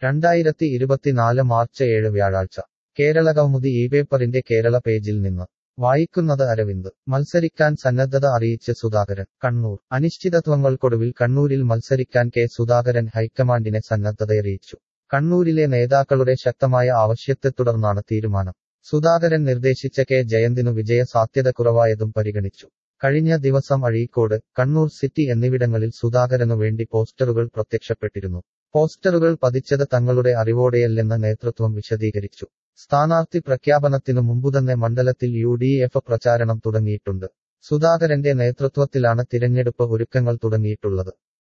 രണ്ടായിരത്തി ഇരുപത്തിനാല് മാർച്ച് ഏഴ് വ്യാഴാഴ്ച കേരള കൗമുദി ഈ പേപ്പറിന്റെ കേരള പേജിൽ നിന്ന് വായിക്കുന്നത് അരവിന്ദ് മത്സരിക്കാൻ സന്നദ്ധത അറിയിച്ച് സുധാകരൻ കണ്ണൂർ അനിശ്ചിതത്വങ്ങൾക്കൊടുവിൽ കണ്ണൂരിൽ മത്സരിക്കാൻ കെ സുധാകരൻ ഹൈക്കമാൻഡിനെ സന്നദ്ധതയറിയിച്ചു കണ്ണൂരിലെ നേതാക്കളുടെ ശക്തമായ ആവശ്യത്തെ തുടർന്നാണ് തീരുമാനം സുധാകരൻ നിർദ്ദേശിച്ച കെ ജയന്തിനു വിജയ സാധ്യത കുറവായതും പരിഗണിച്ചു കഴിഞ്ഞ ദിവസം അഴീക്കോട് കണ്ണൂർ സിറ്റി എന്നിവിടങ്ങളിൽ സുധാകരനു വേണ്ടി പോസ്റ്ററുകൾ പ്രത്യക്ഷപ്പെട്ടിരുന്നു പോസ്റ്ററുകൾ പതിച്ചത് തങ്ങളുടെ അറിവോടെയല്ലെന്ന് നേതൃത്വം വിശദീകരിച്ചു സ്ഥാനാർത്ഥി പ്രഖ്യാപനത്തിനു മുമ്പുതന്നെ മണ്ഡലത്തിൽ യു ഡി എഫ് പ്രചാരണം തുടങ്ങിയിട്ടുണ്ട് സുധാകരന്റെ നേതൃത്വത്തിലാണ് തിരഞ്ഞെടുപ്പ് ഒരുക്കങ്ങൾ തുടങ്ങിയിട്ടുള്ളത്